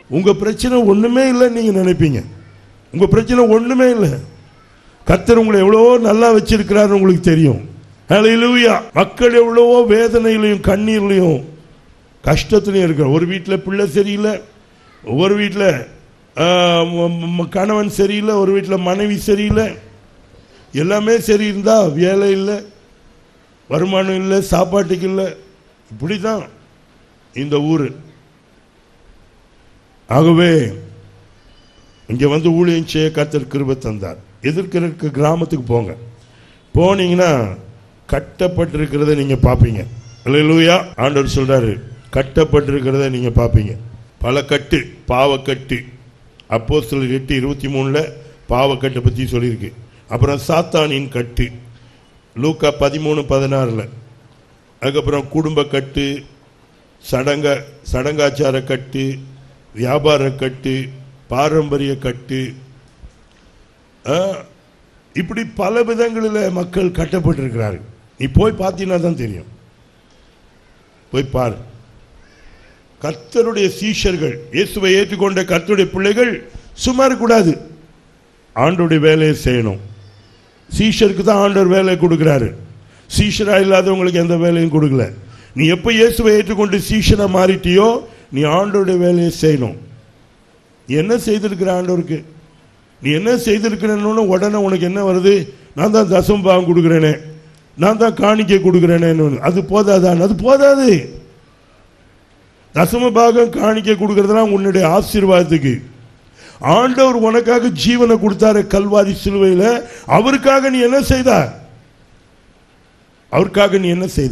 உங்க பிரச்சனை ஒண்ணுமே இல்லைன்னு நீங்க நினைப்பீங்க உங்க பிரச்சனை ஒண்ணுமே இல்லை கர்த்தர் உங்களை எவ்வளவோ நல்லா வச்சிருக்கிறாரு உங்களுக்கு தெரியும் ஹalleluya மக்கள் எவ்வளவோ வேதனையிலையும் கண்ணீர்லையும் கஷ்டத்துலையும் இருக்கிற ஒரு வீட்டில் பிள்ளை சரியில்லை ஒரு வீட்டில் கணவன் சரியில்லை ஒரு வீட்டில் மனைவி சரியில்லை எல்லாமே சரி இருந்தா வேலை இல்லை வருமானம் இல்லை சாப்பாட்டுக்கு இல்லை இப்படி தான் இந்த ஊர் ஆகவே இங்க வந்து ஊழியம் செய்ய கர்த்தர் கிருபை தந்தார் எதிர்க்கிற கிராமத்துக்கு போங்க போனீங்கன்னா கட்டப்பட்டிருக்கிறத நீங்க பார்ப்பீங்க அல்லேலூயா ஆண்டவர் சொல்றாரு கட்டப்பட்டிருக்கிறத நீங்க பார்ப்பீங்க பல கட்டு பாவக்கட்டு அப்போ சில எட்டு இருபத்தி மூணுல பாவக்கட்டை பத்தி சொல்லியிருக்கு அப்புறம் சாத்தானின் கட்டு லூக்கா பதிமூணு பதினாறுல அதுக்கப்புறம் குடும்ப கட்டு சடங்க சடங்காச்சார கட்டு வியாபார கட்டு பாரம்பரிய கட்டு ஆ, இப்படி பல விதங்களில் மக்கள் கட்டப்பட்டிருக்கிறார்கள் நீ போய் பார்த்தீங்கன்னா தான் தெரியும் போய் பாரு கர்த்தருடைய சீஷர்கள் இயேசுவை ஏற்றுக்கொண்ட கர்த்தருடைய பிள்ளைகள் சும்மா இருக்கக்கூடாது ஆண்டோடைய வேலையை செய்யணும் சீஷருக்கு தான் ஆண்டவர் வேலையை கொடுக்குறாரு சீஷரா இல்லாதவங்களுக்கு எந்த வேலையும் கொடுக்கல நீ எப்போ இயேசுவை ஏற்றுக்கொண்டு சீஷனா மாறிட்டியோ நீ ஆண்டோடைய வேலையை செய்யணும் நீ என்ன செய்திருக்கிற ஆண்டவருக்கு நீ என்ன செய்திருக்கிறன்னு உடனே உனக்கு என்ன வருது நான் தான் தசம் பாகம் கொடுக்குறேனே நான் தான் காணிக்கை கொடுக்குறேனேன்னு அது போதாதான் அது போதாது தசம பாகம் காணிக்கை கொடுக்கறதுலாம் உன்னுடைய ஆசீர்வாதத்துக்கு ஆண்டவர் உனக்காக ஜீவனை கொடுத்தாரு கல்வாரி சிலுவையில் அவருக்காக நீ என்ன செய்த அவருக்காக நீ என்ன செய்த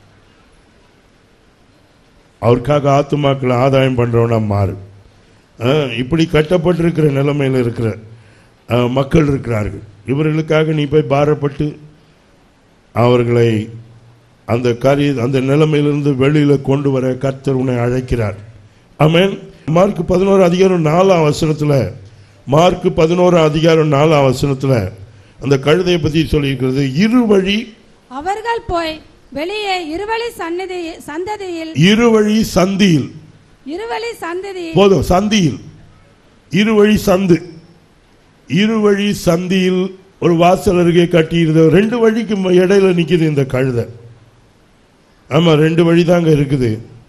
அவருக்காக ஆத்துமாக்களை ஆதாயம் பண்றவனா மாறு ஆ, இப்படி கட்டப்பட்டிருக்கிற நிலைமையில் இருக்கிற ஆ, மக்கள் இருக்கிறார்கள் இவர்களுக்காக நீ போய் பாரப்பட்டு அவர்களை அந்த காரிய அந்த நிலைமையிலிருந்து வெளியில கொண்டு வர கர்த்தர் உன்னை அழைக்கிறார் ஆமென் மார்க் பதினோரு அதிகாரம் நாலாம் வசனத்துல மார்க் பதினோரு அதிகாரம் நாலாம் வசனத்துல அந்த கழுதையை பத்தி சொல்லியிருக்கிறது இரு வழி அவர்கள் போய் வெளியே இருவழி சன்னதி சந்ததியில் இருவழி சந்தியில் இருவழி சந்ததி போதும் சந்தியில் இருவழி சந்து இருவழி சந்தியில் ஒரு வாசல் அருகே கட்டியிருந்த ரெண்டு வழிக்கு ம- இடையில நிக்குது இந்த கழுதை ஆமா ரெண்டு வழி தாங்க இருக்குது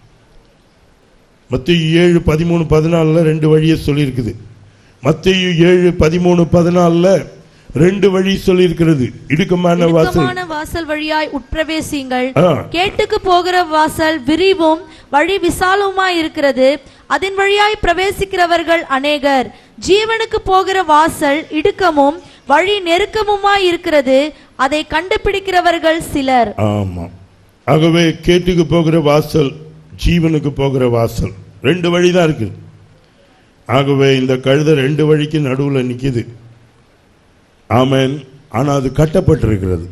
மத்திய ஏழு பதிமூணு பதினாலுல ரெண்டு வழியை சொல்லியிருக்குது மத்திய ஏழு பதிமூணு பதினாலுல ரெண்டு வழி சொல்லியிருக்கிறது இடுக்கமான வாசல் இடுக்கமான வாசல் வழியாய் உட்பிரவேசியுங்கள் ஆ. கேட்டுக்கு போகிற வாசல் விரிவும் வழி விசாலவுமாய் இருக்கிறது அதன் வழியாய் பிரவேசிக்கிறவர்கள் அநேகர் ஜீவனுக்கு போகிற வாசல் இடுக்கமும் வழி நெருக்கமுமாய் இருக்கிறது அதை கண்டுபிடிக்கிறவர்கள் சிலர் ஆமாம் ஆகவே கேட்டுக்கு போகிற வாசல் ஜீவனுக்கு போகிற வாசல் ரெண்டு வழி தான் இருக்குது ஆகவே இந்த கழுதை ரெண்டு வழிக்கு நடுவில் நிக்குது ஆமென் ஆனா அது கட்டப்பட்டிருக்கிறது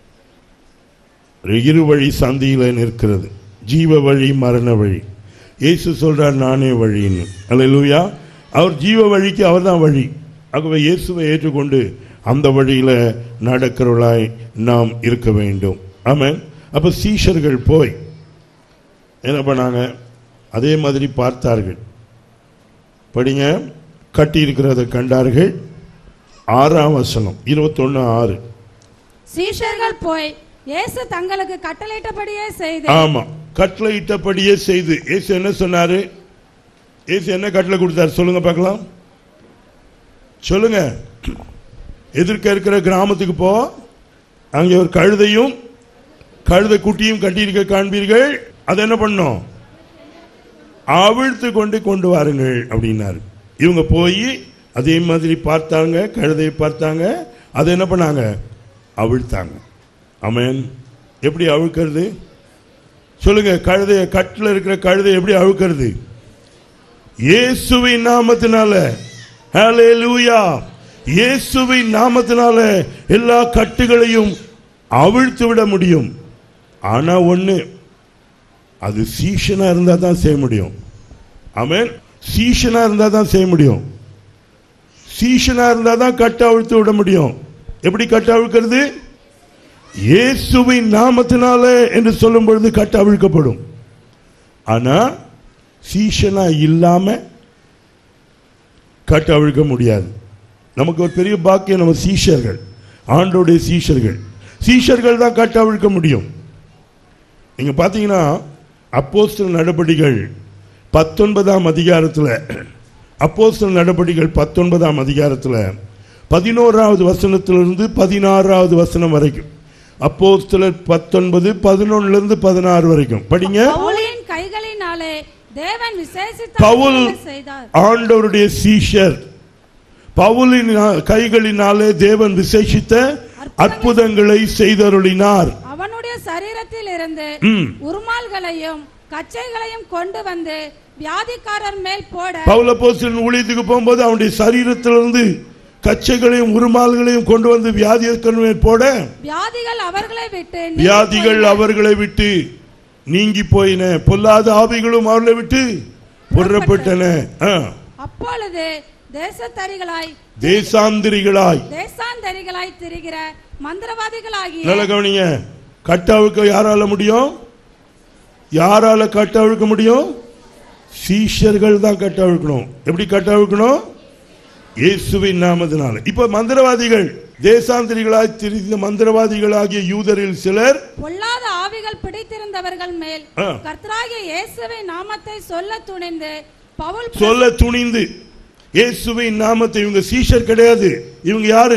இரு வழி சந்தியில நிற்கிறது ஜீவ வழி மரண வழி இயேசு சொல்றார் நானே வழின்னு அல்லேலூயா அவர் ஜீவ வழிக்கு அவர்தான் வழி ஆகவே இயேசுவை ஏற்றுக்கொண்டு அந்த வழியில நடக்கிறவளாய் நாம் இருக்க வேண்டும் ஆமென் அப்ப சீஷர்கள் போய் என்ன பண்ணாங்க அதே மாதிரி பார்த்தார்கள் படிங்க கட்டி இருக்கிறதை கண்டார்கள் ஆறாம் வசனம் இருபத்தொன்னு ஆறு சீஷர்கள் போய் இயேசு தங்களுக்கு கட்டளையிட்டபடியே செய்து ஆமா கட்டளையிட்டபடியே செய்து இயேசு என்ன சொன்னாரு இயேசு என்ன கட்டளை கொடுத்தாரு சொல்லுங்க பார்க்கலாம் சொல்லுங்க எதிர்க்க இருக்கிற கிராமத்துக்கு போ அங்கே ஒரு கழுதையும் கழுதை குட்டியும் கட்டியிருக்க காண்பீர்கள் அதை என்ன பண்ணோம் அவிழ்த்து கொண்டு கொண்டு வாருங்கள் அப்படின்னாரு இவங்க போய் அதே மாதிரி பார்த்தாங்க கழுதையை பார்த்தாங்க அதை என்ன பண்ணாங்க அவிழ்த்தாங்க ஆமென் எப்படி அவிழ்க்கிறது சொல்லுங்க கழுதைய கட்டில் இருக்கிற கழுதை எப்படி அழுக்கிறது இயேசுவின் நாமத்தினால ஹalleluya இயேசுவின் நாமத்தினால எல்லா கட்டுகளையும் அவிழ்த்து விட முடியும் ஆனா ஒண்ணு அது சீஷனா இருந்தா தான் செய்ய முடியும் ஆமென் சீஷனா இருந்தா தான் செய்ய முடியும் சீஷனா இருந்தா தான் கட்டு அவிழ்த்து விட முடியும் எப்படி கட்டு அவிழ்க்கிறது இயேசுவின் நாமத்தினாலே என்று சொல்லும் பொழுது கட்டு அவிழ்க்கப்படும் ஆனா சீஷனா இல்லாம கட்ட அவிழ்க்க முடியாது நமக்கு ஒரு பெரிய பாக்கியம் நம்ம சீஷர்கள் ஆண்டோடைய சீஷர்கள் சீஷர்கள் தான் கட்ட அவிழ்க்க முடியும் நீங்க பார்த்தீங்கன்னா அப்போஸ்தல நடபடிகள் பத்தொன்பதாம் அதிகாரத்தில் அப்போஸ்தல நடபடிகள் பத்தொன்பதாம் அதிகாரத்தில் பதினோராவது வசனத்திலிருந்து பதினாறாவது வசனம் வரைக்கும் அப்போஸ்தலர் பத்தொன்பது பதினொன்னுலேருந்து பதினாறு வரைக்கும் படிங்க பவுலின் கைகளினாலே தேவன் விசேஷித்த பவுல் அற்புதங்களை செய்தார் ஆண்டவருடைய சீஷர் பவுலின் கைகளினாலே தேவன் விசேஷித்த அற்புதங்களை செய்தருளினார் அவனுடைய சரீரத்தில் இருந்து ம். உருமால்களையும் கச்சைகளையும் கொண்டு வந்து வியாதிக்காரர் மேல் போட பவுலப்போஸ்தலன் ஊழியத்துக்கு போகும்போது அவனுடைய சரீரத்திலிருந்து கச்சைகளையும் உருமால்களையும் கொண்டு வந்து வியாதியக்கன் மேல் போட வியாதிகள் அவர்களை விட்டு நீங்கி வியாதிகள் போயின. அவர்களை விட்டு நீங்கி போயின பொல்லாத ஆவிகளும் அவர்களை விட்டு புறப்பட்டன ஆ. அப்பொழுது தேசத்தரிகளாய் தேசாந்திரிகளாய் தேசாந்தரிகளாய் திரிகிற மந்திரவாதிகளாகிய நல்ல கவனிங்க கட்ட அவிழ்க்க யாரால முடியும் யாரால கட்ட அவிழ்க்க முடியும் சீஷர்கள் தான் கட்ட அவிழ்க்கணும் எப்படி கட்ட அவிழ்க்கணும் இயேசுவின் நாமத்தினால இப்ப மந்திரவாதிகள் தேசாந்திரிகளாய் திரிந்த மந்திரவாதிகளாகிய யூதரில் சிலர் பொல்லாத ஆவிகள் பிடித்திருந்தவர்கள் மேல் ஆ. கர்த்தராகிய இயேசுவின் நாமத்தை சொல்ல துணிந்து பவுல் சொல்ல துணிந்து இயேசுவின் நாமத்தை இவங்க சீஷர் கிடையாது இவங்க யாரு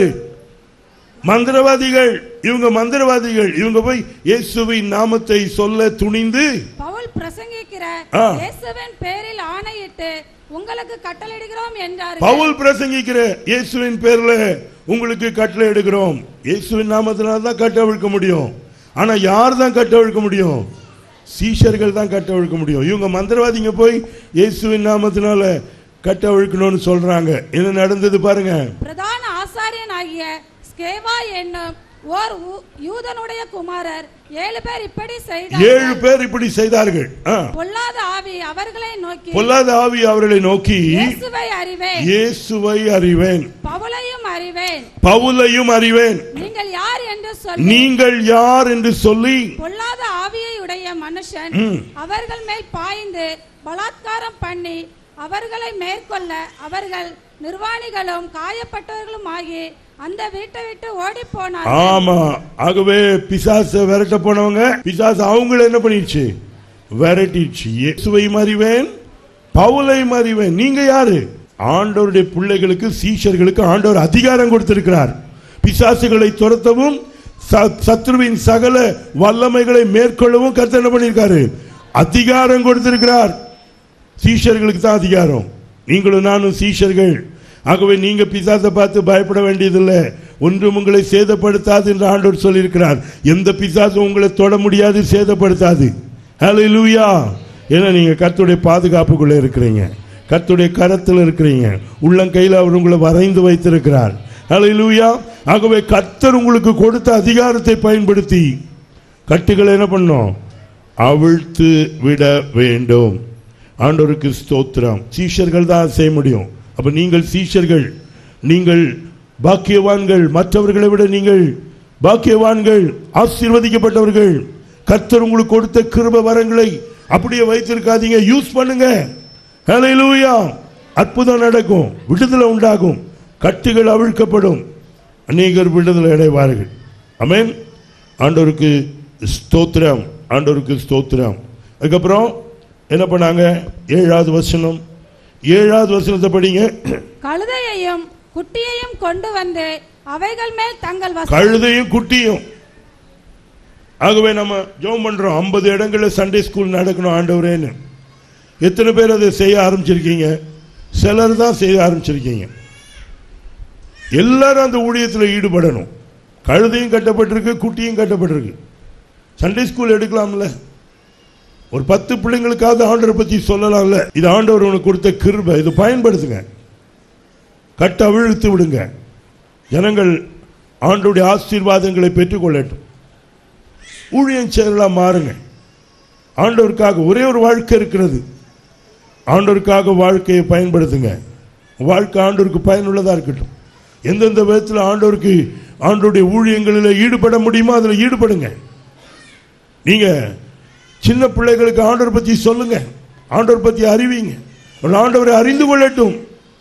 மந்திரவாதிகள் இவங்க மந்திரவாதிகள் இவங்க போய் இயேசுவின் நாமத்தை சொல்ல துணிந்து பவுல் பிரசங்கிக்கிற ஆ. இயேசுவின் பேரில் ஆணையிட்டு உங்களுக்கு கட்டளையிடுகிறோம் என்றார் பவுல் பிரசங்கிக்கிற இயேசுவின் பேர்ல உங்களுக்கு கட்டளை எடுக்கிறோம் இயேசுவின் நாமத்தினால தான் கட்டவிழ்க்க முடியும் ஆனா யார் தான் கட்டவிழ்க்க முடியும் சீஷர்கள் தான் கட்டவிழ்க்க முடியும் இவங்க மந்திரவாதிங்க போய் இயேசுவின் நாமத்தினால கட்டவிழ்க்கணும்னு சொல்றாங்க என்ன நடந்தது பாருங்க பிரதான ஆசாரியனாகிய ஸ்கேவா என்னும் ஓர் ஊ- யூதனுடைய குமாரர் ஏழு பேர் இப்படி ஏழு செய்தார்கள் பேர் இப்படி செய்தார்கள் ஆ. பொல்லாத ஆவி அவர்களை நோக்கி பொல்லாத ஆவி அவர்களை நோக்கி இயேசுவை அறிவேன் இயேசுவை அறிவேன் பவுலையும் அறிவேன் பவுலையும் அறிவேன் நீங்கள் யார் என்று சொல்லி நீங்கள் யார் என்று சொல்லி பொல்லாத ஆவியை உடைய மனுஷன் ம். அவர்கள் மேல் பாய்ந்து பலாத்காரம் பண்ணி அவர்களை மேற்கொள்ள அவர்கள் நிர்வாணிகளும் காயப்பட்டவர்களும் ஆகி அந்த வீட்டை விட்டு ஓடி போனார் ஆமா ஆகவே பிசாச விரட்ட போனவங்க பிசாசு அவங்கள என்ன பண்ணிடுச்சு விரட்டிடுச்சு இயேசுவையும் அறிவேன் பவுலையும் அறிவேன் நீங்க யாரு ஆண்டவருடைய பிள்ளைகளுக்கு சீஷர்களுக்கு ஆண்டவர் அதிகாரம் கொடுத்திருக்கிறார் பிசாசுகளை துரத்தவும் ச- சத்ருவின் சகல வல்லமைகளை மேற்கொள்ளவும் கர்த்தர் என்ன பண்ணியிருக்காரு அதிகாரம் கொடுத்திருக்கிறார் சீஷர்களுக்கு தான் அதிகாரம் நீங்களும் நானும் சீஷர்கள் ஆகவே நீங்க பிசாசை பார்த்து பயப்பட வேண்டியதில்லை ஒன்றும் உங்களை சேதப்படுத்தாது என்று ஆண்டவர் சொல்லியிருக்கிறார் எந்த பிசாசும் உங்களை தொட முடியாது சேதப்படுத்தாது ஹalleluya ஏன்னா நீங்க கர்த்தருடைய பாதுகாப்புக்குள்ள இருக்கிறீங்க கர்த்தருடைய கரத்தில் இருக்கிறீங்க உள்ளங்கையில் அவர் உங்களை வரைந்து வைத்திருக்கிறார் ஹalleluya ஆகவே கர்த்தர் உங்களுக்கு கொடுத்த அதிகாரத்தை பயன்படுத்தி கட்டுகளை என்ன பண்ணோம் அவிழ்த்து விட வேண்டும் ஆண்டவருக்கு ஸ்தோத்திரம் சீஷர்கள் தான் செய்ய முடியும் அப்ப நீங்கள் சீஷர்கள் நீங்கள் பாக்கியவான்கள் மற்றவர்களை விட நீங்கள் பாக்கியவான்கள் ஆசீர்வதிக்கப்பட்டவர்கள் கர்த்தர் உங்களுக்கு கொடுத்த கிருப வரங்களை அப்படியே வைத்திருக்காதீங்க யூஸ் பண்ணுங்க ஹalleluya அற்புதம் நடக்கும் விடுதலை உண்டாகும் கட்டுகள் அவிழ்க்கப்படும் அநேகர் விடுதலை அடைவார்கள் அமேன் ஆண்டவருக்கு ஸ்தோத்திரம் ஆண்டவருக்கு ஸ்தோத்திரம் அதுக்கப்புறம் என்ன பண்ணாங்க ஏழாவது வசனம் ஏழாவது வசனத்தை படிங்க கழுதையையும் குட்டியையும் கொண்டு வந்து அவைகள் மேல் தங்கள் வஸ்திரம் கழுதையும் குட்டியும் ஆகவே நம்ம ஜெபம் பண்றோம் ஐம்பது இடங்கள்ல சண்டே ஸ்கூல் நடக்கணும் ஆண்டவரேன்னு எத்தனை பேர் அதை செய்ய ஆரம்பிச்சிருக்கீங்க சிலர் தான் செய்ய ஆரம்பிச்சிருக்கீங்க எல்லாரும் அந்த ஊழியத்தில் ஈடுபடணும் கழுதையும் கட்டப்பட்டிருக்கு குட்டியும் கட்டப்பட்டிருக்கு சண்டே ஸ்கூல் எடுக்கலாம்ல ஒரு பத்து பிள்ளைங்களுக்காவது ஆண்டவரை பத்தி சொல்லலாம்ல இது ஆண்டவர் உனக்கு கொடுத்த கிருபை இது பயன்படுத்துங்க கட்ட அவிழ்த்து விடுங்க ஜனங்கள் ஆண்டுடைய ஆசீர்வாதங்களை பெற்றுக்கொள்ளட்டும் ஊழியம் செயலாக மாறுங்க ஆண்டவருக்காக ஒரே ஒரு வாழ்க்கை இருக்கிறது ஆண்டவருக்காக வாழ்க்கையை பயன்படுத்துங்க வாழ்க்கை ஆண்டவருக்கு பயனுள்ளதா இருக்கட்டும் எந்தெந்த விதத்தில் ஆண்டவருக்கு ஆண்டவருடைய ஊழியங்களில் ஈடுபட முடியுமோ அதில் ஈடுபடுங்க நீங்க சின்ன பிள்ளைகளுக்கு ஆண்டவர் பத்தி சொல்லுங்க ஆண்டவர் பத்தி அறிவிங்க ஒரு ஆண்டவரை அறிந்து கொள்ளட்டும்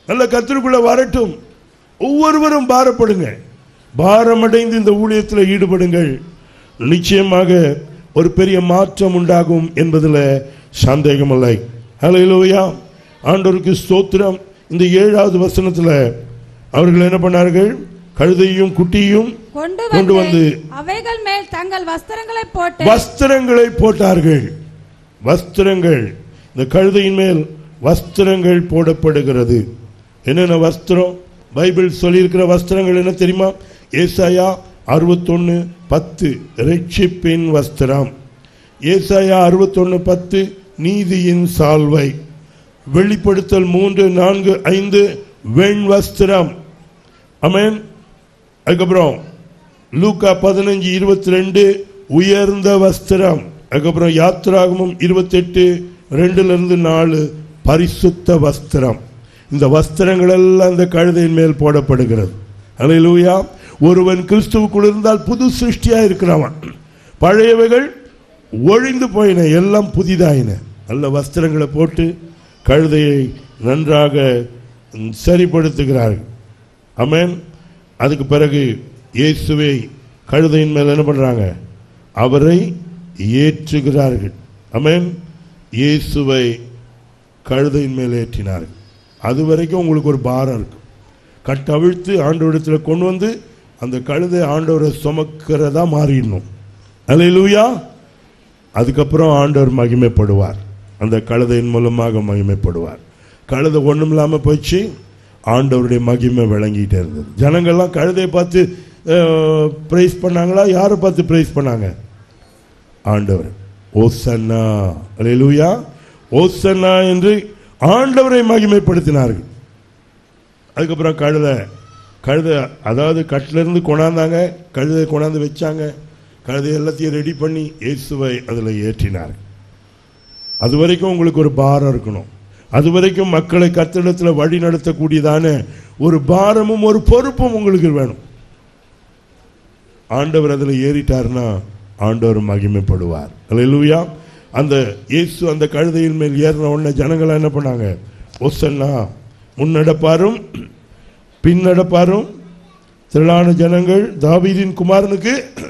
நல்ல கத்திற்குள்ள வரட்டும் ஒவ்வொருவரும் பாரப்படுங்க பாரமடைந்து இந்த ஊழியத்தில் ஈடுபடுங்கள் நிச்சயமாக ஒரு பெரிய மாற்றம் உண்டாகும் என்பதில் சந்தேகமில்லை ஹalleluya ஆண்டவருக்கு ஸ்தோத்திரம் இந்த ஏழாவது வசனத்தில் அவர்கள் என்ன பண்ணார்கள் கழுதையும் குட்டியும் கொண்டு கொண்டு வந்து வந்து அவைகள் மேல் தங்கள் வஸ்திரங்களை போட்டு வஸ்திரங்களை போட்டார்கள் வஸ்திரங்கள் இந்த கழுதையின் மேல் வஸ்திரங்கள் போடப்படுகிறது என்னென்ன வஸ்திரம் பைபிள் சொல்லியிருக்கிற வஸ்திரங்கள் என்ன தெரியுமா ஏசாயா அறுபத்தொன்னு பத்து ரட்சிப்பின் வஸ்திரம் ஏசாயா அறுபத்தொன்னு பத்து நீதியின் சால்வை வெளிப்படுத்தல் மூன்று நான்கு ஐந்து வெண் வஸ்திரம் அமேன் அதுக்கப்புறம் லூக்கா பதினஞ்சு இருபத்தி ரெண்டு உயர்ந்த வஸ்திரம் அதுக்கப்புறம் யாத்ராகமம் இருபத்தெட்டு ரெண்டுல இருந்து நாலு பரிசுத்த வஸ்திரம் இந்த வஸ்திரங்கள் எல்லாம் இந்த கழுதையின் மேல் போடப்படுகிறது அல்லேலூயா ஒருவன் கிறிஸ்துவுக்குள் இருந்தால் புது சிருஷ்டியா இருக்கிறவன் பழையவைகள் ஒழிந்து போயின எல்லாம் புதிதாயின நல்ல வஸ்திரங்களை போட்டு கழுதையை நன்றாக ம், சரிப்படுத்துகிறார்கள் ஆமென் அதுக்கு பிறகு இயேசுவை கழுதையின் மேல் என்ன பண்றாங்க அவரை ஏற்றுகிறார்கள் ஆமென் இயேசுவை கழுதையின் மேல் ஏற்றினார்கள் அது வரைக்கும் உங்களுக்கு ஒரு பாரம் இருக்கும் கட்டவிழ்த்து ஆண்டவரிடத்தில் கொண்டு வந்து அந்த கழுதை ஆண்டவரை சுமக்கிறதா மாறிடணும் அல்லேலூயா அதுக்கப்புறம் ஆண்டவர் மகிமைப்படுவார் அந்த கழுதையின் மூலமாக மகிமைப்படுவார் கழுதை ஒன்றும் இல்லாமல் போச்சு ஆண்டவருடைய மகிமை விளங்கிட்டே இருந்தது ஜனங்கள்லாம் கழுதையை பார்த்து ப்ரைஸ் பண்ணாங்களா யாரை பார்த்து ப்ரைஸ் பண்ணாங்க ஆண்டவர் ஓசன்னா அல்லேலூயா ஓசன்னா என்று ஆண்டவரை மகிமைப்படுத்தினார்கள் அதுக்கப்புறம் கழுதை கழுதை அதாவது கட்டிலிருந்து கொண்டாந்தாங்க கழுதை கொண்டாந்து வச்சாங்க கழுதை எல்லாத்தையும் ரெடி பண்ணி இயேசுவை அதில் ஏற்றினார் அது வரைக்கும் உங்களுக்கு ஒரு பாரம் இருக்கணும் அது வரைக்கும் மக்களை கத்திடத்தில் வழி நடத்தக்கூடியதான ஒரு பாரமும் ஒரு பொறுப்பும் உங்களுக்கு வேணும் ஆண்டவர் அதில் ஏறிட்டார்னா ஆண்டவர் மகிமைப்படுவார் அல்லேலூயா அந்த இயேசு அந்த கழுதையின் மேல் ஏறின உடனே ஜனங்களாம் என்ன பண்ணாங்க ஒசன்னா முன்னடப்பாரும் பின்னடப்பாரும் திரளான ஜனங்கள் தாவீதின் குமாரனுக்கு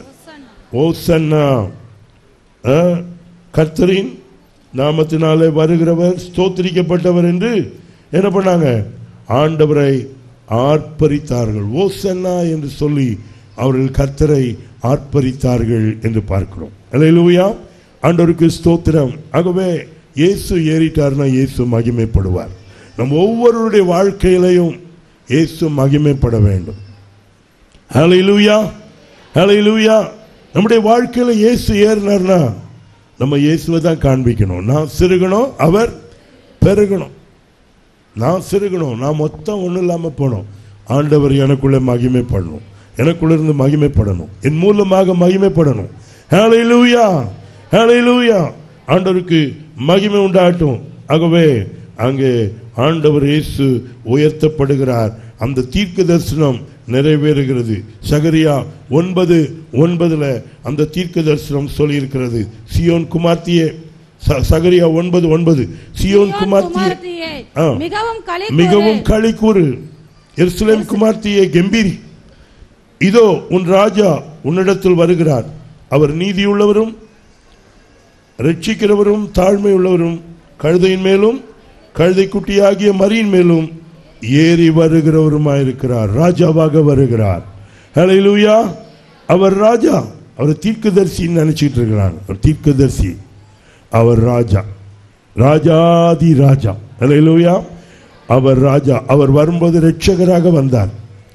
ஓசன்னா ஆ, கர்த்தரின் நாமத்தினாலே வருகிறவர் ஸ்தோத்திரிக்கப்பட்டவர் என்று என்ன பண்ணாங்க ஆண்டவரை ஆர்ப்பரித்தார்கள் ஓசன்னா என்று சொல்லி அவர்கள் கர்த்தரை ஆர்ப்பரித்தார்கள் என்று பார்க்கிறோம் அல்லேலூயா ஆண்டவருக்கு ஸ்தோத்திரம் ஆகவே இயேசு ஏறிட்டார்னா இயேசு மகிமைப்படுவார் நம் ஒவ்வொருவருடைய வாழ்க்கையிலையும் இயேசு மகிமைப்பட வேண்டும் ஹalleluya ஹalleluya நம்முடைய வாழ்க்கையில இயேசு ஏறினார்னா நம்ம இயேசுவை தான் காண்பிக்கணும் நான் சிறுகணும் அவர் பெருகணும் நான் சிறுகணும் நான் மொத்தம் ஒன்றும் இல்லாமல் போனோம் ஆண்டவர் எனக்குள்ளே மகிமைப்படணும் எனக்குள்ள இருந்து மகிமைப்படணும் என் மூலமாக மகிமைப்படணும் ஹalleluya ஹalleluya ஆண்டவருக்கு மகிமை உண்டாகட்டும் ஆகவே அங்கே ஆண்டவர் இயேசு உயர்த்தப்படுகிறார் அந்த தீர்க்க தரிசனம் நிறைவேறுகிறது சகரியா ஒன்பது ஒன்பதுல அந்த தீர்க்க தரிசனம் சொல்லியிருக்கிறது சியோன் குமார்த்தியே ச- சகரியா ஒன்பது ஒன்பது சியோன் குமார்த்தியே குமார்த்தியே ஆ. மிகவும் களி மிகவும் களி கூறு எருசலேம் குமார்த்தியே கெம்பீரி இதோ உன் ராஜா உன்னிடத்தில் வருகிறார் அவர் நீதியுள்ளவரும் ரட்சிக்கிறவரும் தாழ்மை உள்ளவரும் கழுதையின் மேலும் கழுதை குட்டியாகிய மரியின் மேலும் ஏறி வருகிறவருமாயிருக்கிறார் ராஜாவாக வருகிறார் ஹalleluya அவர் ராஜா அவர் தீர்க்கதரிசின்னு நினைச்சிட்டு இருக்கிறாங்க அவர் தீர்க்கதரிசி அவர் ராஜா ராஜாதி ராஜா ஹalleluya அவர் ராஜா அவர் வரும்போது ரட்சகராக வந்தார்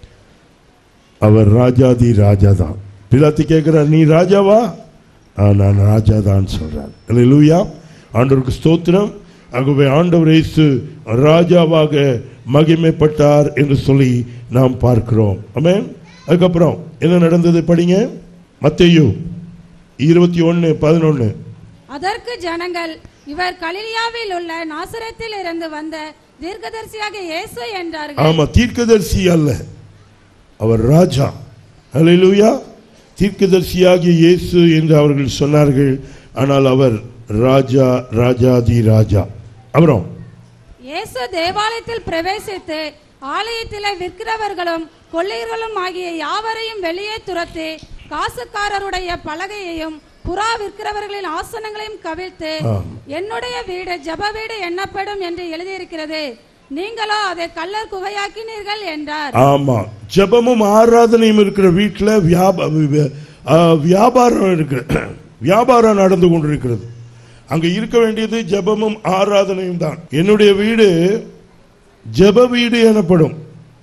அவர் ராஜாதி ராஜா தான் பிலாத்து கேட்கிறார் நீ ராஜாவா ஆ, நான் ராஜா தான் சொல்றார் ஹalleluya ஆண்டவருக்கு ஸ்தோத்திரம் ஆகவே ஆண்டவர் இயேசு ராஜாவாக மகிமைப்பட்டார் என்று சொல்லி நாம் பார்க்கிறோம் ஆமென் அதுக்கப்புறம் என்ன நடந்தது படிங்க மத்தேயு இருபத்தி ஒன்று பதினொன்று அதற்கு ஜனங்கள் இவர் கலிலியாவில் உள்ள நாசரத்தில் இருந்து வந்த தீர்க்கதரிசியாக இயேசு என்றார்கள் ஆமா தீர்க்கதரிசி அல்ல அவர் ராஜா ஹalleluya தீர்க்கதரிசியாகிய இயேசு என்று அவர்கள் சொன்னார்கள் ஆனால் அவர் ராஜா ராஜாதி ராஜா அப்புறம் இயேசு தேவாலயத்தில் பிரவேசித்து ஆலயத்திலே விற்கிறவர்களும் கொள்ளையர்களும் ஆகிய யாவரையும் வெளியே துரத்தி காசுக்காரருடைய பலகையையும் புறா விற்கிறவர்களின் ஆசனங்களையும் கவிழ்த்து ஆம். என்னுடைய வீடு ஜெப வீடு எண்ணப்படும் என்று எழுதியிருக்கிறது நீங்களோ அதை கல்லர் குகையாக்கினீர்கள் என்றார் ஆமா ஜெபமும் ஆராதனையும் இருக்கிற வீட்டில் வியாப வி- ஆ, வியாபாரம் இருக்கிற வியாபாரம் நடந்து கொண்டிருக்கிறது அங்க இருக்க வேண்டியது ஜெபமும் ஆராதனையும் தான் என்னுடைய வீடு ஜெப வீடு எனப்படும்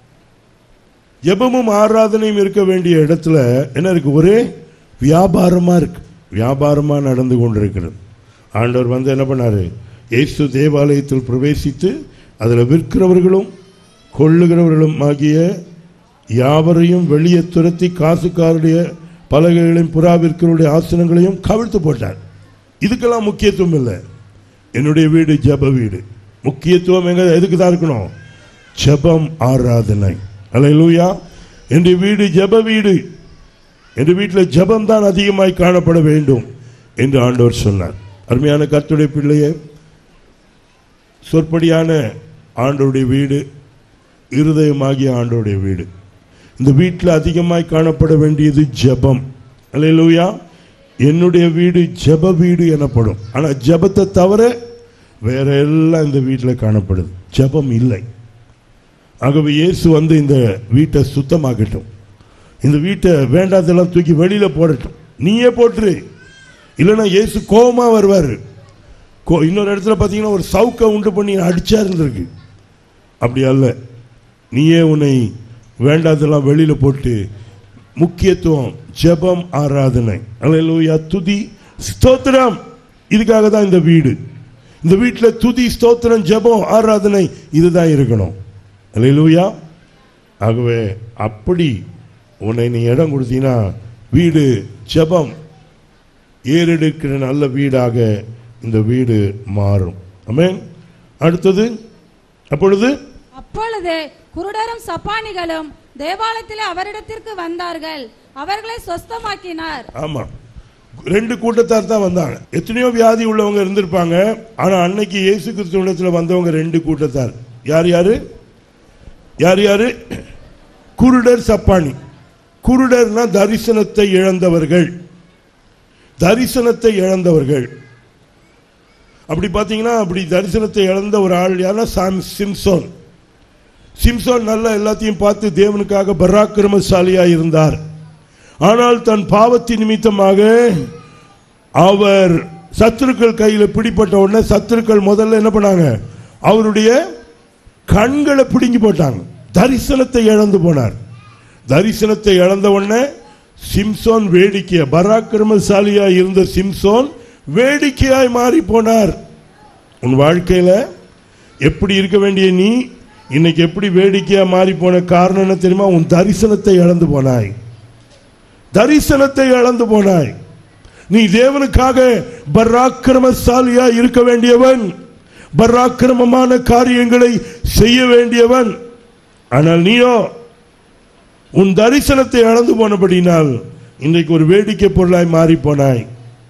ஜெபமும் ஆராதனையும் இருக்க வேண்டிய இடத்துல என்ன இருக்கு ஒரே வியாபாரமா இருக்கு வியாபாரமா நடந்து கொண்டிருக்கிறது ஆண்டவர் வந்து என்ன பண்ணாரு இயேசு தேவாலயத்தில் பிரவேசித்து அதில் விற்கிறவர்களும் கொள்ளுகிறவர்களும் ஆகிய யாவரையும் வெளியே துரத்தி காசுக்காருடைய பலகைகளையும் புறா விற்கிறவருடைய ஆசனங்களையும் கவிழ்த்து போட்டார் இதுக்கெல்லாம் முக்கியத்துவம் இல்லை என்னுடைய வீடு ஜெப வீடு முக்கியத்துவம் எங்க எதுக்கு தான் இருக்கணும் ஜெபம் ஆராதனை அல்லேலூயா என்னுடைய வீடு ஜெப வீடு என் வீட்டில் ஜெபம் தான் அதிகமாய் காணப்பட வேண்டும் என்று ஆண்டவர் சொன்னார் அருமையான கர்த்தருடைய பிள்ளையே சொற்படியான ஆண்டோடைய வீடு இருதயமாகிய ஆண்டோடைய வீடு இந்த வீட்டில் அதிகமாய் காணப்பட வேண்டியது ஜெபம் அல்லேலூயா என்னுடைய வீடு ஜெப வீடு எனப்படும் ஆனால் ஜெபத்தை தவிர வேற எல்லாம் இந்த வீட்டில் காணப்படுது ஜெபம் இல்லை ஆகவே இயேசு வந்து இந்த வீட்டை சுத்தமாக்கட்டும் இந்த வீட்டை வேண்டாதெல்லாம் தூக்கி வெளியில போடட்டும் நீயே போட்டுரு இல்லைன்னா இயேசு கோபமா வருவார் கோ இன்னொரு இடத்துல பார்த்தீங்கன்னா ஒரு சவுக்கை உண்டு பண்ணி அடிச்சா இருந்திருக்கு அப்படி அல்ல நீயே உன்னை வேண்டாதெல்லாம் வெளியில போட்டு முக்கியத்துவம் ஜெபம் ஆராதனை அல்லேலூயா துதி ஸ்தோத்திரம் இதுக்காக தான் இந்த வீடு இந்த வீட்டில் துதி ஸ்தோத்திரம் ஜெபம் ஆராதனை இதுதான் இருக்கணும் அல்லேலூயா ஆகவே அப்படி உன்னை நீ இடம் கொடுத்தீங்கன்னா வீடு ஜெபம் ஏறெடுக்கிற நல்ல வீடாக இந்த வீடு மாறும் ஆமென் அடுத்தது அப்பொழுது அப்பொழுது குருடரும் சப்பானிகளும் தேவாலயத்திலே அவரிடத்திற்கு வந்தார்கள் அவர்களை சொஸ்தமாக்கினார் ஆமா ரெண்டு கூட்டத்தார் தான் வந்தாங்க எத்தனையோ வியாதி உள்ளவங்க இருந்திருப்பாங்க ஆனா அன்னைக்கு இயேசு கிறிஸ்துவத்தில் வந்தவங்க ரெண்டு கூட்டத்தார் யார் யாரு யார் யாரு குருடர் சப்பானி குருடர்னா தரிசனத்தை இழந்தவர்கள் தரிசனத்தை இழந்தவர்கள் அப்படி பார்த்தீங்கன்னா அப்படி தரிசனத்தை இழந்த ஒரு ஆள் யாருன்னா சாம் சிம்சோன் சிம்சோன் நல்லா எல்லாத்தையும் பார்த்து தேவனுக்காக பராக்கிரமசாலியா இருந்தார் ஆனால் தன் பாவத்தின் நிமித்தமாக அவர் சத்துருக்கள் கையில் பிடிப்பட்ட உடனே சத்துருக்கள் முதல்ல என்ன பண்ணாங்க அவருடைய கண்களை பிடுங்கி போட்டாங்க தரிசனத்தை இழந்து போனார் தரிசனத்தை இழந்த உடனே சிம்சோன் வேடிக்கையா பராக்கிரமசாலியா இருந்த சிம்சோன் வேடிக்கையாய் மாறி போனார் உன் வாழ்க்கையில எப்படி இருக்க வேண்டிய நீ இன்னைக்கு எப்படி வேடிக்கையா மாறி போன காரணம் என்ன தெரியுமா உன் தரிசனத்தை இழந்து போனாய் தரிசனத்தை இழந்து போனாய் நீ தேவனுக்காக பராக்கிரமசாலியா இருக்க வேண்டியவன் பராக்கிரமமான காரியங்களை செய்ய வேண்டியவன் ஆனால் நீயோ உன் தரிசனத்தை இழந்து போனபடினால் இன்றைக்கு ஒரு வேடிக்கை பொருளாய் மாறி போனாய்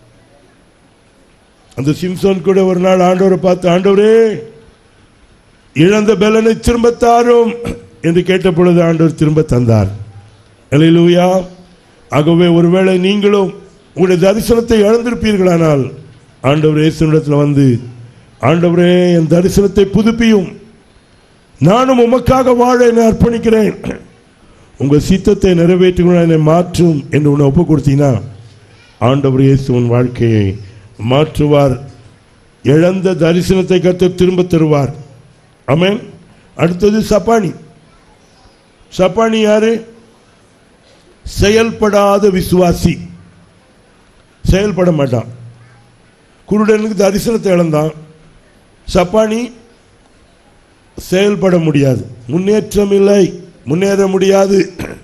அந்த சிம்சோன் கூட ஒரு நாள் ஆண்டவரை பார்த்து ஆண்டவரே இழந்த பலனை திரும்ப தாரும் என்று கேட்ட பொழுது ஆண்டவர் திரும்ப தந்தார் அல்லேலூயா ஆகவே ஒருவேளை நீங்களும் உங்களுடைய தரிசனத்தை இழந்திருப்பீர்களானால் ஆண்டவர் இயேசுனிடத்தில் வந்து ஆண்டவரே என் தரிசனத்தை புதுப்பியும் நானும் உமக்காக வாழ என்னை அர்ப்பணிக்கிறேன் உங்க சித்தத்தை நிறைவேற்றுகிறேன் என்னை மாற்றும் என்று உன்னை ஒப்பு கொடுத்தீங்கன்னா ஆண்டவர் இயேசு உன் வாழ்க்கையை மாற்றுவார் இழந்த தரிசனத்தை கத்த திரும்ப தருவார் ஆமென் அடுத்தது சப்பானி சப்பானி யாரு செயல்படாத விசுவாசி செயல்பட மாட்டான் குருடனுக்கு தரிசனத்தை இழந்தான் சப்பானி செயல்பட முடியாது முன்னேற்றம் இல்லை முன்னேற முடியாது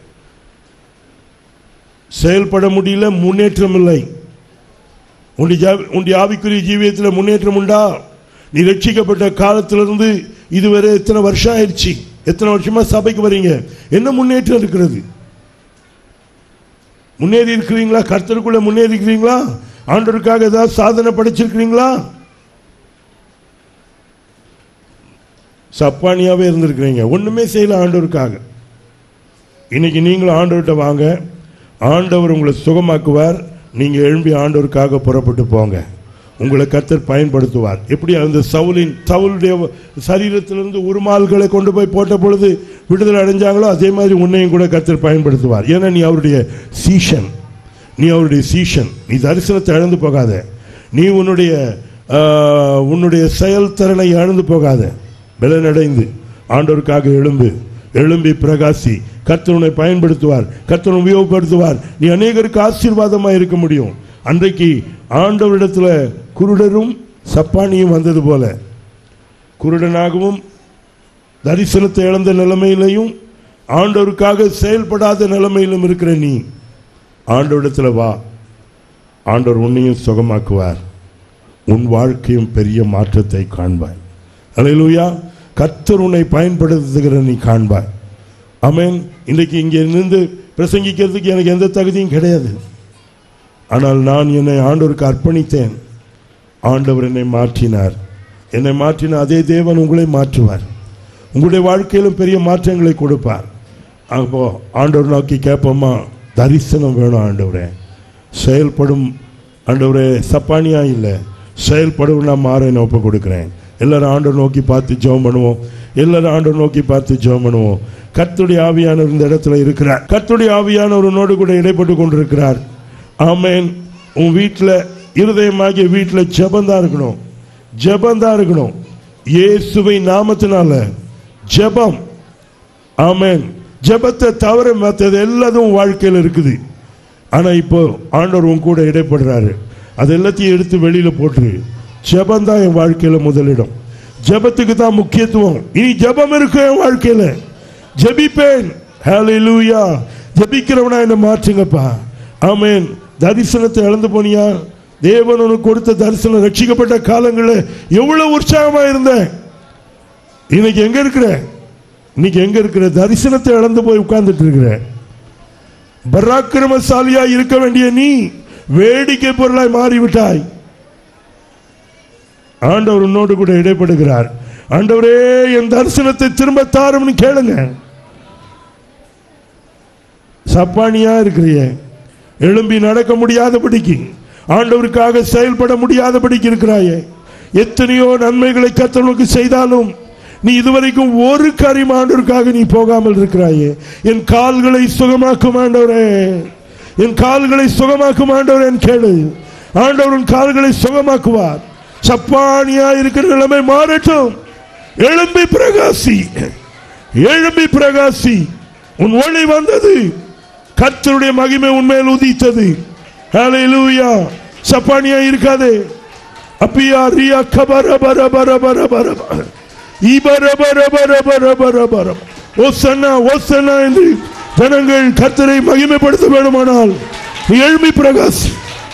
செயல்பட முடியல முன்னேற்றம் இல்லை உன்னுடைய ஜா- உன்னுடைய ஆவிக்குரிய ஜீவியத்தில் முன்னேற்றம் உண்டா நீ ரட்சிக்கப்பட்ட காலத்திலிருந்து இதுவரை எத்தனை வருஷம் ஆயிடுச்சு எத்தனை வருஷமா சபைக்கு வரீங்க என்ன முன்னேற்றம் இருக்கிறது முன்னேறி இருக்கிறீங்களா கர்த்தருக்குள்ள முன்னேறி இருக்கிறீங்களா ஆண்டவருக்காக ஏதாவது சாதனை படைச்சிருக்கிறீங்களா சப்பானியாவே இருந்திருக்கிறீங்க ஒண்ணுமே செய்யல ஆண்டவருக்காக இன்னைக்கு நீங்களும் ஆண்டவர்கிட்ட வாங்க ஆண்டவர் உங்களை சுகமாக்குவார் நீங்க எழும்பி ஆண்டவருக்காக புறப்பட்டு போங்க உங்களை கத்தர் பயன்படுத்துவார் எப்படி அந்த சவுலின் சவுளுடைய சரீரத்திலிருந்து உருமால்களை கொண்டு போய் போட்ட பொழுது விடுதலை அடைஞ்சாங்களோ அதே மாதிரி உன்னையும் கூட கத்தர் பயன்படுத்துவார் ஏன்னா நீ அவருடைய சீஷன் நீ அவருடைய சீஷன் நீ தரிசனத்தை இழந்து போகாத நீ உன்னுடைய ஆஹ், உன்னுடைய செயல்திறனை இழந்து போகாத பலனடைந்து ஆண்டவருக்காக எழும்பு எழும்பி பிரகாசி கர்த்தர் உன்னை பயன்படுத்துவார் கர்த்தர் உன்னை உபயோகப்படுத்துவார் நீ அநேகருக்கு ஆசீர்வாதமா இருக்க முடியும் அன்றைக்கு ஆண்டவரிடத்துல குருடரும் சப்பானியும் வந்தது போல குருடனாகவும் தரிசனத்தை இழந்த நிலைமையிலையும் ஆண்டவருக்காக செயல்படாத நிலைமையிலும் இருக்கிற நீ ஆண்டவரிடத்துல வா ஆண்டவர் உன்னையும் சுகமாக்குவார் உன் வாழ்க்கையும் பெரிய மாற்றத்தை காண்பாய் அல்லேலூயா கர்த்தர் உன்னை பயன்படுத்துகிற நீ காண்பாய் ஆமென் இன்றைக்கு இங்கே நின்று பிரசங்கிக்கிறதுக்கு எனக்கு எந்த தகுதியும் கிடையாது ஆனால் நான் என்னை ஆண்டவருக்கு அர்ப்பணித்தேன் ஆண்டவர் என்னை மாற்றினார் என்னை மாற்றின அதே தேவன் உங்களை மாற்றுவார் உங்களுடைய வாழ்க்கையிலும் பெரிய மாற்றங்களை கொடுப்பார் அப்போ ஆண்டவர் நோக்கி கேட்போமா தரிசனம் வேணும் ஆண்டவரே செயல்படும் ஆண்டவரே சப்பானியா இல்லை செயல்படும் நான் மாற நான் ஒப்பு கொடுக்குறேன் எல்லாரும் ஆண்டவர் நோக்கி பார்த்து ஜெபம் பண்ணுவோம் எல்லாரும் ஆண்டவர் நோக்கி பார்த்து ஜெபம் பண்ணுவோம் கர்த்தருடைய ஆவியானவர் இந்த இடத்துல இருக்கிறார் கர்த்தருடைய ஆவியானவர் உன்னோடு கூட இடைப்பட்டு கொண்டிருக்கிறார் ஆமென் உன் வீட்டில் இருதயமாகிய வீட்டில் ஜெபந்தான் இருக்கணும் ஜெபந்தான் இருக்கணும் இயேசுவை நாமத்தினால ஜெபம் ஆமென் ஜெபத்தை தவிர மற்றது எல்லாதும் உன் வாழ்க்கையில் இருக்குது ஆனா இப்போ ஆண்டவர் உன் கூட இடைப்படுறாரு அது எல்லாத்தையும் எடுத்து வெளியில போட்டுரு ஜெபம் தான் என் வாழ்க்கையில முதலிடம் ஜெபத்துக்கு தான் முக்கியத்துவம் இனி ஜெபம் இருக்கும் என் வாழ்க்கையில ஜெபிப்பேன் ஹalleluya ஜெபிக்கிறவனா என்ன மாற்றுங்கப்பா ஆமென் தரிசனத்தை இழந்து போனியா தேவன் உனக்கு கொடுத்த தரிசனம் ரட்சிக்கப்பட்ட காலங்களில் எவ்வளவு உற்சாகமா இருந்தேன் இன்னைக்கு எங்க இருக்கிற இன்னைக்கு எங்க இருக்கிற தரிசனத்தை இழந்து போய் உட்கார்ந்துட்டு இருக்கிற பராக்கிரமசாலியா இருக்க வேண்டிய நீ வேடிக்கை பொருளாய் மாறிவிட்டாய் ஆண்டவர் உன்னோடு கூட இடைப்படுகிறார் ஆண்டவரே என் தரிசனத்தை திரும்ப தாரும்னு கேளுங்க சப்பானியா இருக்கிறிய எழும்பி நடக்க முடியாதபடிக்கு ஆண்டவருக்காக செயல்பட முடியாதபடிக்கு இருக்கிறாயே எத்தனையோ நன்மைகளை கத்தவனுக்கு செய்தாலும் நீ இதுவரைக்கும் ஒரு காரியம் ஆண்டவருக்காக நீ போகாமல் இருக்கிறாயே என் கால்களை சுகமாக்கும் ஆண்டவரே என் கால்களை சுகமாக்கும் ஆண்டவரே என் கேளு ஆண்டவர் உன் கால்களை சுகமாக்குவார் சப்பானியா இருக்கிற நிலைமை மாறட்டும் எழும்பி பிரகாசி எழும்பி பிரகாசி உன் ஒளி வந்தது கர்த்தருடைய மகிமை உண்மையில் உதித்தது ஹalleluya சப்பானியா இருக்காதே அப்பியா ரியா கபர பர பர பர பர பர. இபர பர பர பர பர பர ஓசன்னா ஓசன்னா என்று ஜனங்கள் கர்த்தரை மகிமைப்படுத்த வேண்டுமானால் நீ எழும்பி பிரகாசி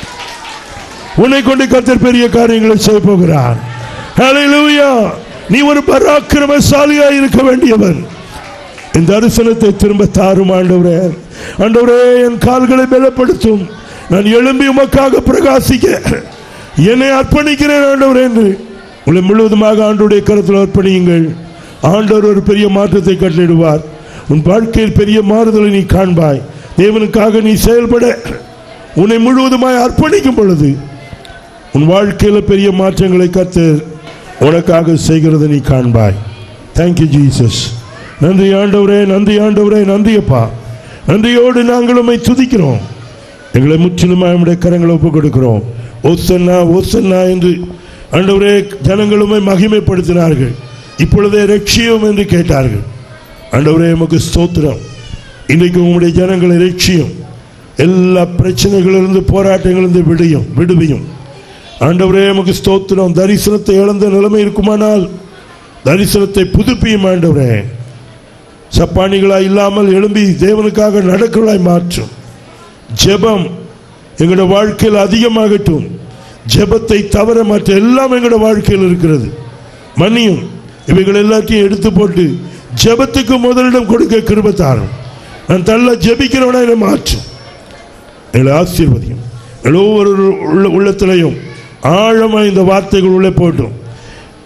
உன்னை கொண்டு கர்த்தர் பெரிய காரியங்களை செய்ய போகிறார் ஹalleluya நீ ஒரு பராக்கிரமசாலியா இருக்க வேண்டியவன் இந்த தரிசனத்தை திரும்ப தாரும் ஆண்டவரே ஆண்டவரே என் கால்களை பலப்படுத்தும் நான் எழும்பி உமக்காக பிரகாசிக்க என்னை அர்ப்பணிக்கிறேன் ஆண்டவரே என்று உங்களை முழுவதுமாக ஆண்டவருடைய கருத்தில் அர்ப்பணியுங்கள் ஆண்டவர் ஒரு பெரிய மாற்றத்தை கட்டளிடுவார் உன் வாழ்க்கையில் பெரிய மாறுதலை நீ காண்பாய் தேவனுக்காக நீ செயல்பட உன்னை முழுவதுமாய் அர்ப்பணிக்கும் பொழுது உன் வாழ்க்கையில் பெரிய மாற்றங்களை கத்து உனக்காக செய்கிறதை நீ காண்பாய் தேங்க்யூ ஜீசஸ் நன்றி ஆண்டவரே நன்றி ஆண்டவரே நன்றி அப்பா நன்றியோடு நாங்கள் உம்மை துதிக்கிறோம் எங்களை முற்றிலுமாய் நம்முடைய கரங்களை ஒப்புக் கொடுக்கிறோம் ஓசன்னா ஓசன்னா என்று ஆண்டவரே ஜனங்கள் உம்மை மகிமைப்படுத்தினார்கள் இப்பொழுதே ரட்சியம் என்று கேட்டார்கள் ஆண்டவரே உமக்கு ஸ்தோத்திரம் இன்றைக்கு உங்களுடைய ஜனங்களை ரட்சியும் எல்லா பிரச்சனைகளிலிருந்து போராட்டங்களிலிருந்து விடியும் விடுவியும் ஆண்டவரே உமக்கு ஸ்தோத்திரம் தரிசனத்தை இழந்த நிலைமை இருக்குமானால் தரிசனத்தை புதுப்பியும் ஆண்டவரே சப்பானிகளாய் இல்லாமல் எழும்பி தேவனுக்காக நடக்கலாய் மாற்றும் ஜெபம் எங்களோட வாழ்க்கையில் அதிகமாகட்டும் ஜெபத்தை தவிர மற்ற எல்லாம் எங்களோட வாழ்க்கையில் இருக்கிறது மன்னியும் இவைகள் எல்லாத்தையும் எடுத்து போட்டு ஜெபத்துக்கு முதலிடம் கொடுக்க கிருபத்தாரும் நான் தள்ள ஜெபிக்கிறவனா என்னை மாற்றும் எங்களை ஆசீர்வதியும் எல்லோரு உள்ள உள்ளத்திலையும் ஆழமாக இந்த வார்த்தைகள் உள்ளே போட்டும்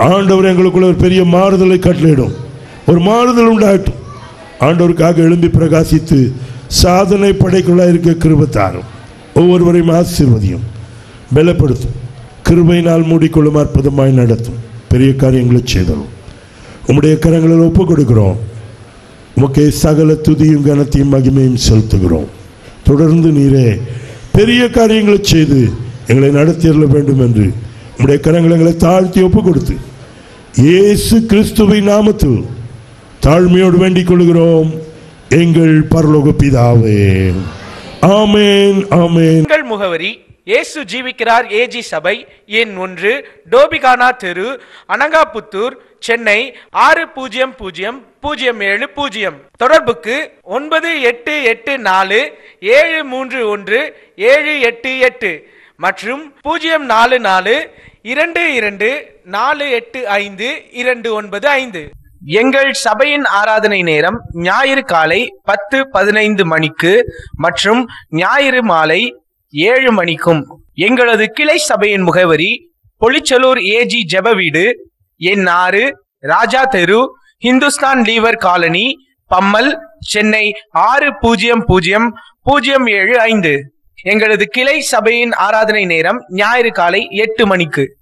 ஆண்டவர் எங்களுக்குள்ள ஒரு பெரிய மாறுதலை கட்டளையிடும் ஒரு மாறுதல் உண்டாகட்டும் ஆண்டவருக்காக எழும்பி பிரகாசித்து சாதனை படைக்குள்ள இருக்க கிருபத்தாரும் ஒவ்வொருவரையும் ஆசீர்வதியும் பலப்படுத்தும் கிருபையினால் மூடிக்கொள்ளும் அற்புதமாய் நடத்தும் பெரிய காரியங்களை செய்தலும் உம்முடைய கரங்களில் ஒப்புக் கொடுக்கிறோம் உமக்கே சகல துதியும் கனத்தையும் மகிமையும் செலுத்துகிறோம் தொடர்ந்து நீரே பெரிய காரியங்களை செய்து எங்களை நடத்தியருள வேண்டும் என்று உம்முடைய கரங்களை எங்களை தாழ்த்தி ஒப்புக் கொடுத்து இயேசு கிறிஸ்துவின் நாமத்தில் தாழ்மையோடு வேண்டிக் கொள்கிறோம் எங்கள் பரலோக பிதாவே ஆமேன் ஆமேன் எங்கள் முகவரி இயேசு ஜீவிக்கிறார் ஏஜி சபை எண் ஒன்று டோபிகானா தெரு அனங்காபுத்தூர் சென்னை ஆறு பூஜ்ஜியம் பூஜ்ஜியம் பூஜ்ஜியம் ஏழு பூஜ்ஜியம் தொடர்புக்கு ஒன்பது எட்டு எட்டு நாலு ஏழு மூன்று ஒன்று ஏழு எட்டு எட்டு மற்றும் பூஜ்ஜியம் நாலு நாலு இரண்டு இரண்டு நாலு எட்டு ஐந்து இரண்டு ஒன்பது ஐந்து எங்கள் சபையின் ஆராதனை நேரம் ஞாயிறு காலை பத்து பதினைந்து மணிக்கு மற்றும் ஞாயிறு மாலை ஏழு மணிக்கும் எங்களது கிளை சபையின் முகவரி பொலிச்சலூர் ஏஜி ஜெப வீடு எண் ஆறு ராஜா தெரு ஹிந்துஸ்தான் லீவர் காலனி பம்மல் சென்னை ஆறு பூஜ்ஜியம் பூஜ்ஜியம் பூஜ்ஜியம் ஏழு ஐந்து எங்களது கிளை சபையின் ஆராதனை நேரம் ஞாயிறு காலை எட்டு மணிக்கு